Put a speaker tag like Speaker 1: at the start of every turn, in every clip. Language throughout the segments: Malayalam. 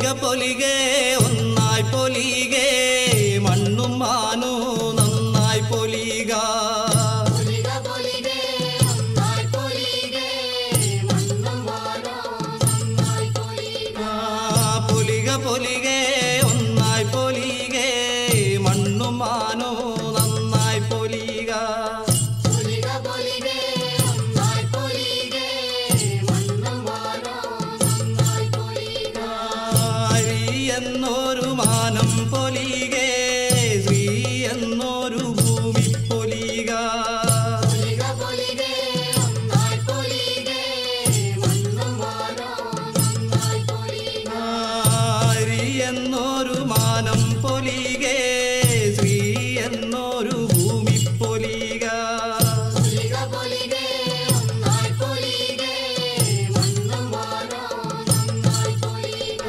Speaker 1: പൊലികെ ഒന്നായി പൊലികെ മണ്ണും മാനു നന്നായി പൊലിക
Speaker 2: പൊലിക പൊലികെ ഒന്നായി പൊലികെ മണ്ണും വാനോ നന്നായി പൊലിക
Speaker 1: ആ, പൊലിക പൊലികെ ഒന്നായി പൊലികെ മണ്ണും മാനു നന്നായി പൊലിക
Speaker 2: പൊലിക പൊലികെ ഒന്നായി പൊലികെ മണ്ണും വാനോ നന്നായി പൊലിക
Speaker 1: ഹരി എന്നൊരു മാനം പൊലികെ ശ്രീ എന്നൊരു ഭൂമി പൊലിക
Speaker 2: പൊലിക പൊലികെ ഒന്നായി പൊലികെ മണ്ണും വാനോ നന്നായി പൊലിക
Speaker 1: ഹരി എന്നൊരു മാനം പൊലികെ ശ്രീ എന്നൊരു ഭൂമി പൊലിക
Speaker 2: പൊലിക പൊലികെ ഒന്നായി പൊലികെ മണ്ണും വാനോ നന്നായി പൊലിക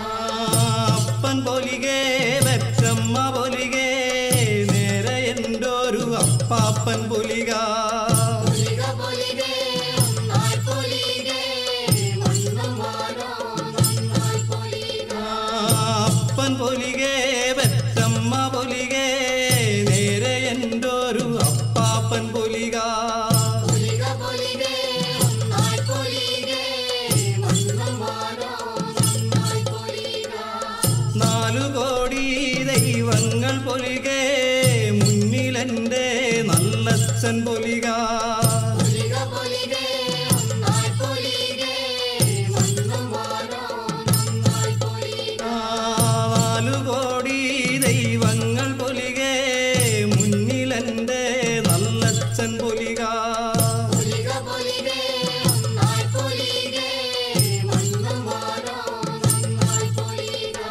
Speaker 1: അപ്പൻ പൊലികെ വെറ്റമ്മ പൊലികെ നേരെ എൻ്റെ ഒരു അപ്പാപ്പൻ പൊലിക
Speaker 2: പൊലിക പൊലികെ ഒന്നായി പൊലികെ മണ്ണും വാനോ നന്നായി പൊലിക
Speaker 1: അപ്പൻ പൊലികെ വെറ്റമ്മ പൊലികെ നേരെ എൻ്റെ ഒരു അപ്പാപ്പൻ പൊലിക
Speaker 2: പൊലിക പൊലികെ ഒന്നായി പൊലികെ മണ്ണും വാനോ നന്നായി പൊലിക
Speaker 1: നാലു കോടി ദൈവങ്ങൾ പൊലികെ മുന്നിലെൻ്റെ നല്ലച്ഛൻ പൊലിക
Speaker 2: പൊലിക പൊലികെ ഒന്നായി പൊലികെ മണ്ണും വാനോ നന്നായി പൊലിക
Speaker 1: നാലു കോടി ദൈവങ്ങൾ പൊലികെ മുന്നിലെൻ്റെ നല്ലച്ഛൻ പൊലിക
Speaker 2: പൊലിക പൊലികെ ഒന്നായി പൊലികെ മണ്ണും വാനോ നന്നായി പൊലിക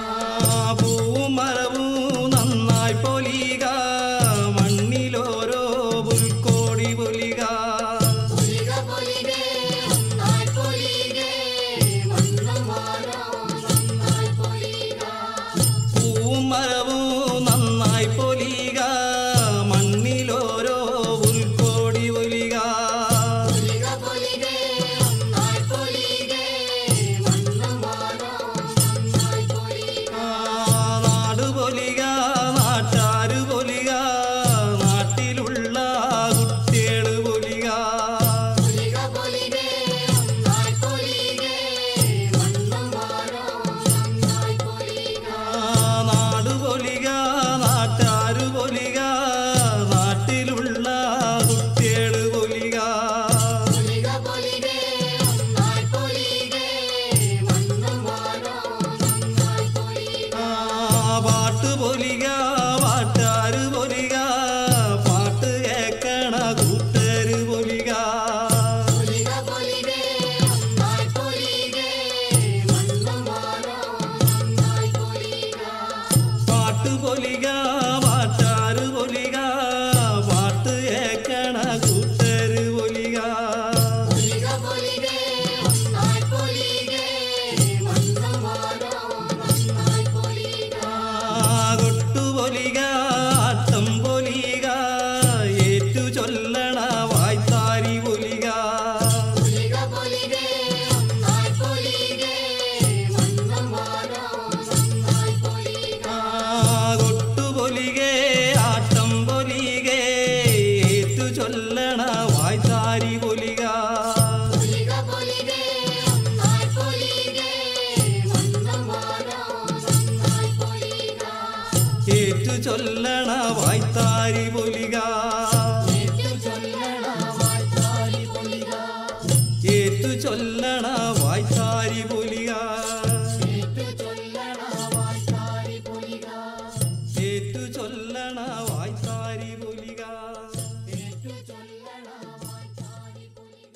Speaker 1: പൂവും മരവും നന്നായി പൊലിക മണ്ണിലോരോ പുൽക്കോടി പൊലിക
Speaker 2: പൊലിക പൊലികെ ഒന്നായി പൊലികെ മണ്ണും വാനോ നന്നായി പൊലിക
Speaker 1: പൂവും മരവും നന്നായി പൊലിക മണ്ണിലോരോ പുൽക്കോടി പൊലിക
Speaker 2: പൊലിക പൊലികെ ഒന്നായി പൊലികെ മണ്ണും വാനോ നന്നായി പൊലിക
Speaker 1: നാട് പൊലിക നാട്ടാര് പൊലിക നാട്ടിലുള്ള കുട്ടികള് പൊലിക
Speaker 2: പൊലിക പൊലികെ ഒന്നായി പൊലികെ മണ്ണും വാനോ നന്നായി പൊലിക
Speaker 1: നാട് പൊലിക നാട്ടാര് പൊലിക നാട്ടിലുള്ള കുട്ടികള് പൊലിക
Speaker 2: പൊലിക പൊലികെ ഒന്നായി പൊലികെ മണ്ണും വാനോ നന്നായി പൊലിക
Speaker 1: പാട്ട് പൊലിക പാട്ടാര് പൊലിക പാട്ട് കേക്കണ കൂട്ടര് പൊലിക
Speaker 2: പൊലിക പൊലികെ ഒന്നായി പൊലികെ മണ്ണും വാനോ നന്നായി പൊലിക
Speaker 1: പാട്ട് പൊലിക പാട്ടാറ് പൊലിക പാട്ട് കേക്കണ കൂട്ടര് പൊലിക
Speaker 2: പൊലിക പൊലികെ ഒന്നായി പൊലികെ മണ്ണും വാനോ നന്നായി പൊലിക
Speaker 1: കൊട്ടു പൊലിക ആട്ടം പൊലിക ഏറ്റു ചൊല്ലണ വായ്ത്താരി പൊലിക
Speaker 2: പൊലിക പൊലികെ ഒന്നായി പൊലികെ മണ്ണും വാനോ നന്നായി പൊലിക
Speaker 1: കൊട്ടു പൊലിക ആട്ടം പൊലിക ഏറ്റു ചൊല്ലണ വായ്ത്താരി പൊലിക
Speaker 2: പൊലിക പൊലികെ ഒന്നായി പൊലികെ മണ്ണും വാനോ നന്നായി പൊലിക
Speaker 1: ഏറ്റു ചൊല്ലണ വായ്ത്താരി പൊലിക
Speaker 2: ഏറ്റു ചൊല്ലണ വായ്ത്താരി പൊലിക
Speaker 1: ഏറ്റു ചൊല്ലണ വായ്ത്താരി പൊലിക
Speaker 2: ഏറ്റു ചൊല്ലണ വായ്ത്താരി പൊലിക
Speaker 1: ഏറ്റു ചൊല്ലണ വായ്ത്താരി പൊലിക
Speaker 2: ഏറ്റു ചൊല്ലണ വായ്ത്താരി പൊലിക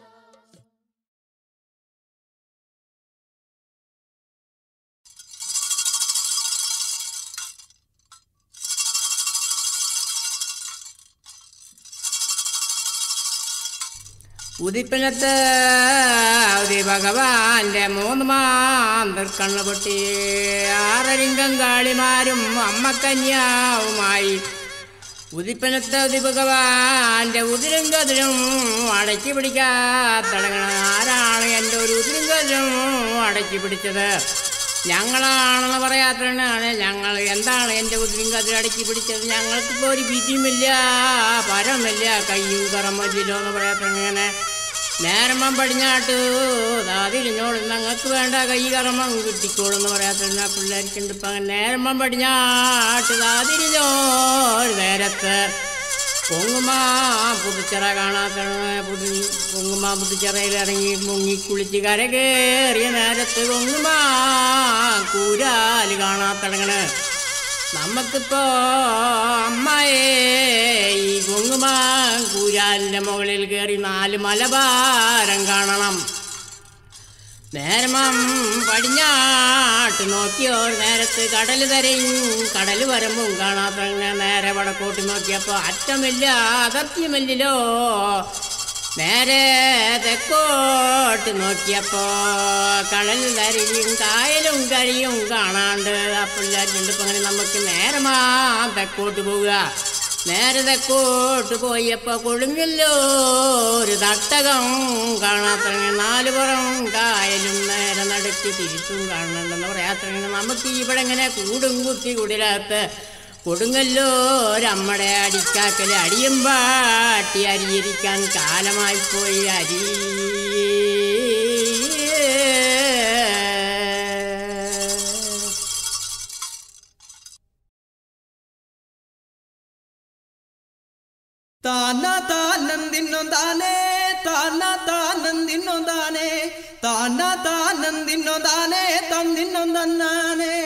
Speaker 3: ഉദിപ്പിനത്ത് ഉദി ഭഗവാന്റെ മൂന്ന് മാന്തർക്കണ്ണു പൊട്ടി ആറരിങ്കം കാളിമാരും അമ്മക്കന്യാവുമായി ഉദിപ്പിനത്ത് ഉദി ഭഗവാന്റെ ഉതിരും കതിരും അടക്കി പിടിക്കാത്തടങ്ങണ ആരാണ് എൻ്റെ ഒരു ഉതിരും കതിരും അടക്കി പിടിച്ചത് ഞങ്ങളാണെന്ന് പറയാത്തതാണ് ഞങ്ങൾ എന്താണ് എൻ്റെ കുതിരും കതിരടക്കി പിടിച്ചത് ഞങ്ങൾക്കിപ്പോൾ ഒരു വിധിയുമില്ല പരമില്ല കയ്യും കറമല്ലോ എന്ന് പറയാത്തതാണ് ഇങ്ങനെ നേരമ്പം പടിഞ്ഞാട്ട് അതിലിഞ്ഞോളും ഞങ്ങൾക്ക് വേണ്ട കൈ കറമം കിട്ടിക്കോളും എന്ന് പറയാത്തതാണ് പിള്ളേർക്കുണ്ട് ഇപ്പം അങ്ങനെ നേരമ്പം പടിഞ്ഞാട്ട് അതിരിഞ്ഞോൾ നേരത്ത് പൊങ്ങുമാ പുതുച്ചിറ കാണാത്ത പുതു പൊങ്ങുമാ പുതുച്ചിറയിൽ ഇറങ്ങി മുങ്ങി കുളിച്ച് കര കയറിയ നേരത്ത് പൊങ്ങുമാ കൂരാല് കാണാത്തിടങ്ങണ് നമുക്കിപ്പോ അമ്മായേ ഈ പൊങ്ങുമാ കൂരാലിൻ്റെ മുകളിൽ കയറി നാല് മലബാരം കാണണം നേരമം പടിഞ്ഞാട്ട് നോക്കിയോ നേരത്ത് കടൽ തരയും കടൽ വരമ്പും കാണാത്ത നേരെ വടക്കോട്ട് നോക്കിയപ്പോൾ അറ്റമില്ല അതത്യമില്ലല്ലോ നേരെ തെക്കോട്ട് നോക്കിയപ്പോ കടൽ തരയും കായലും കരിയും കാണാണ്ട് ആ പിള്ളേരുണ്ട് ഇപ്പം അങ്ങനെ നമുക്ക് നേരമാ തെക്കോട്ട് പോവുക നേരെ തെക്കോട്ട് പോയപ്പോ കൊഴുങ്ങല്ലോ ഒരു തട്ടകം കാണാത്ത നാല് പുറം കായലും നേരെ നടുക്ക് തിരിച്ചും കാണുന്നുണ്ടെന്ന് പറയാത്ത നമുക്ക് ഇവിടെ ഇങ്ങനെ കൂടും കുത്തി കുടിലകത്ത് കൊടുങ്ങല്ലോ ഒരമ്മടെ അടിക്കാക്കല് അടിയും പാട്ടി അരിയിരിക്കാൻ കാലമായി പോയി അരി
Speaker 1: താന താനന്ദിന്നൊന്താനേ താന താനന്ദിന്നൊന്താനേ താന താനന്ദിന്നൊന്താനേ തന്നിന്നൊന്തന്നാനേ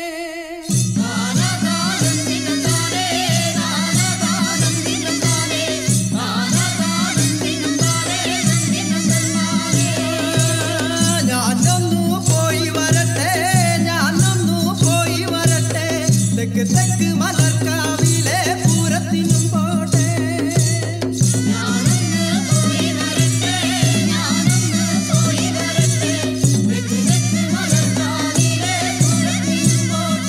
Speaker 1: ഞാനൊന്നു പോയി വരട്ടെ ഞാനൊന്നു പോയി വരട്ടെ തെക്ക് തെക്ക് മലർക്കാവിലെ പൂരത്തിനും പോട്ടെ
Speaker 2: ും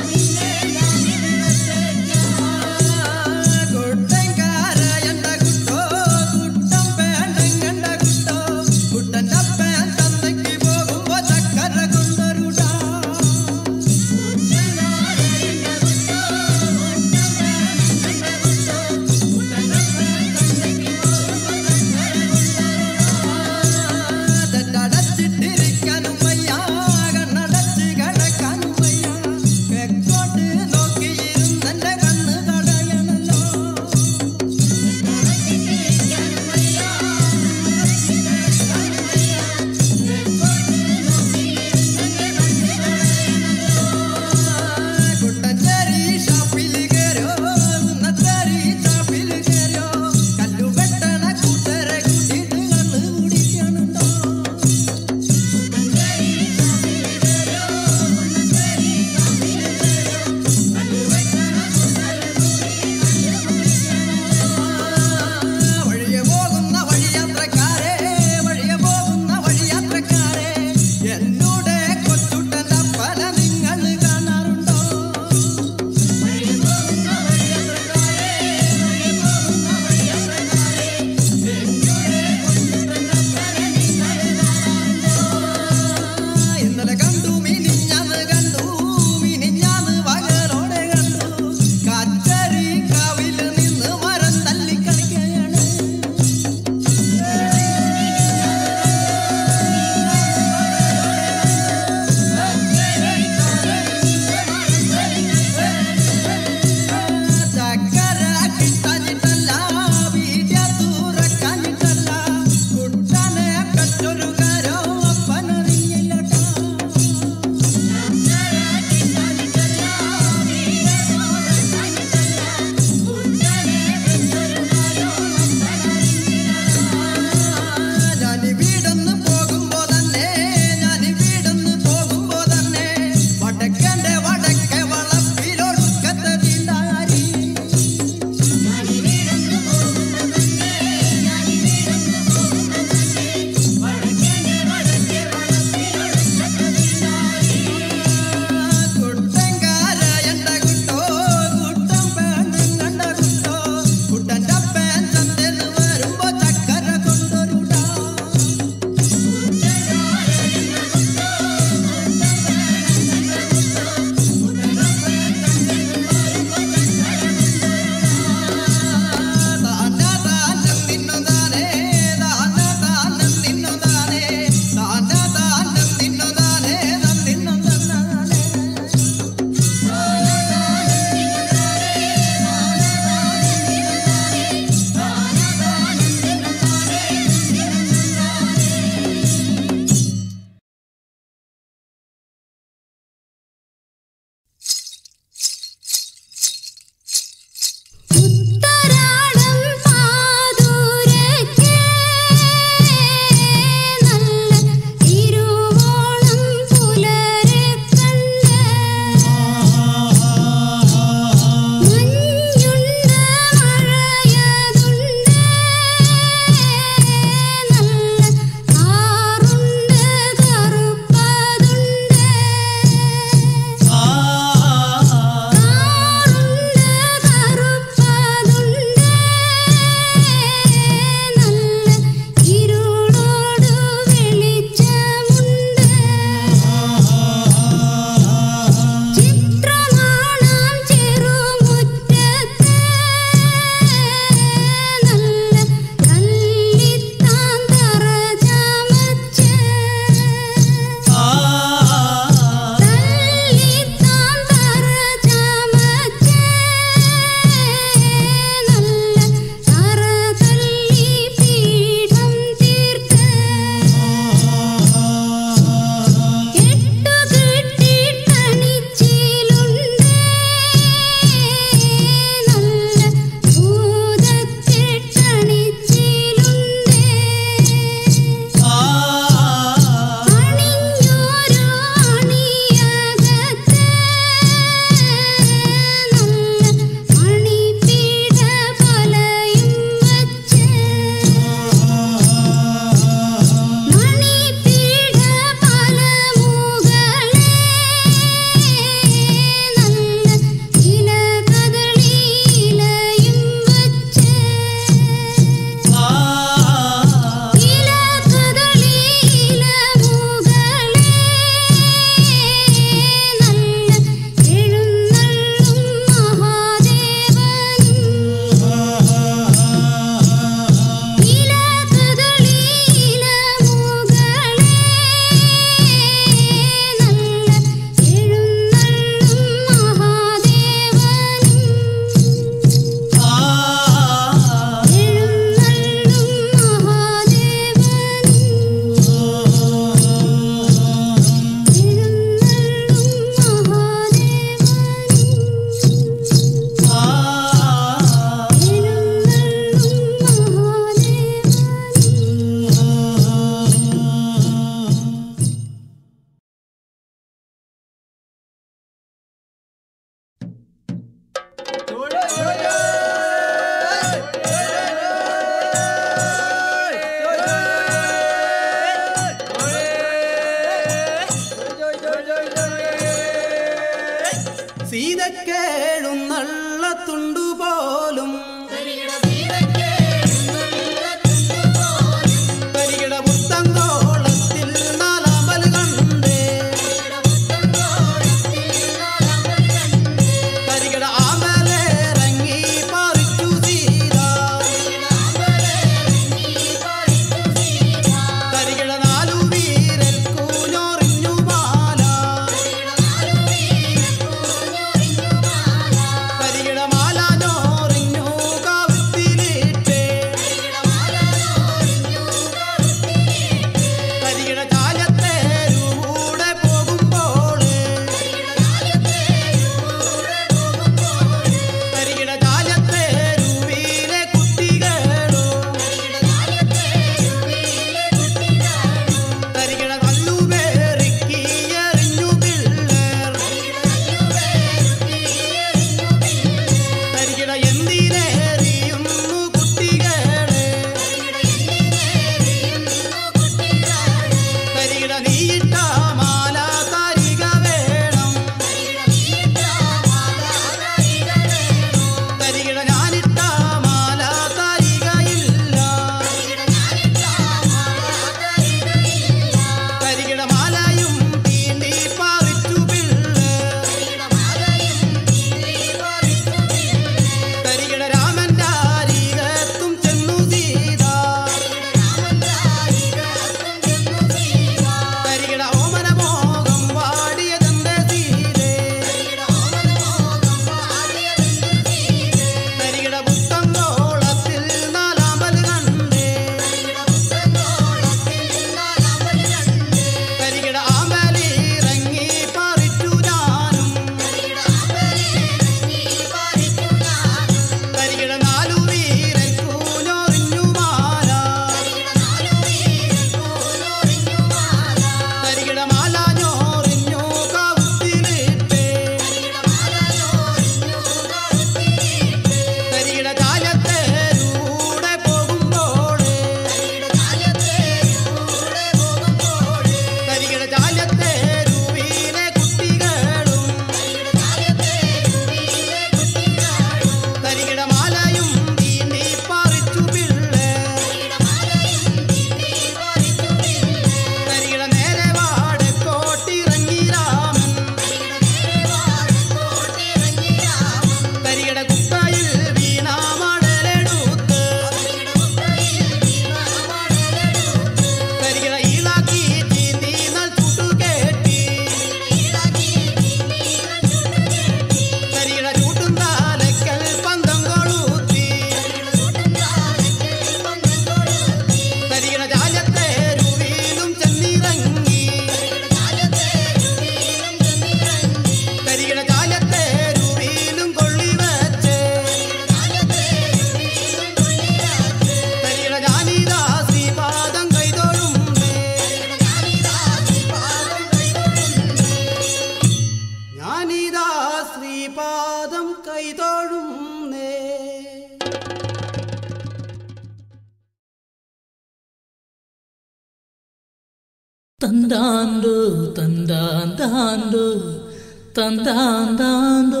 Speaker 4: തന്താന്തോ തന്താന്താന്തോ തന്താന്താന്തോ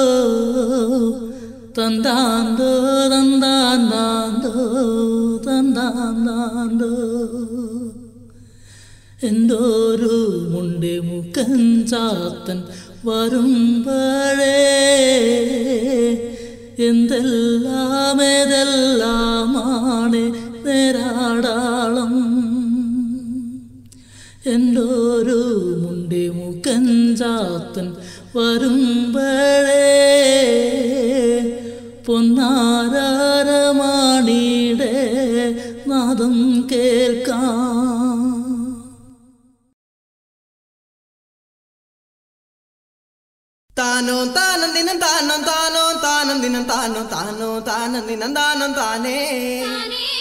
Speaker 4: തന്താന്തോ തന്താന്താന്തോ തന്താന്താന്തോ എന്തോരു മുണ്ടി മുക്കൻ ചാത്തൻ വരുമ്പഴേ എന്തെല്ലാം ഏതെല്ലാമാണ് നേരാടാളം എന്തോരു മുണ്ടി മുക്കൻ ചാത്തൻ വരുമ്പഴേ പൊന്നാരമാണിയുടെ നാദം കേൾക്കാം
Speaker 1: താനോ താനം ദിനം താനം താനോ താനം ദിനം താനോ താനോ താനം ദിനം താനം താനേ
Speaker 2: താനേ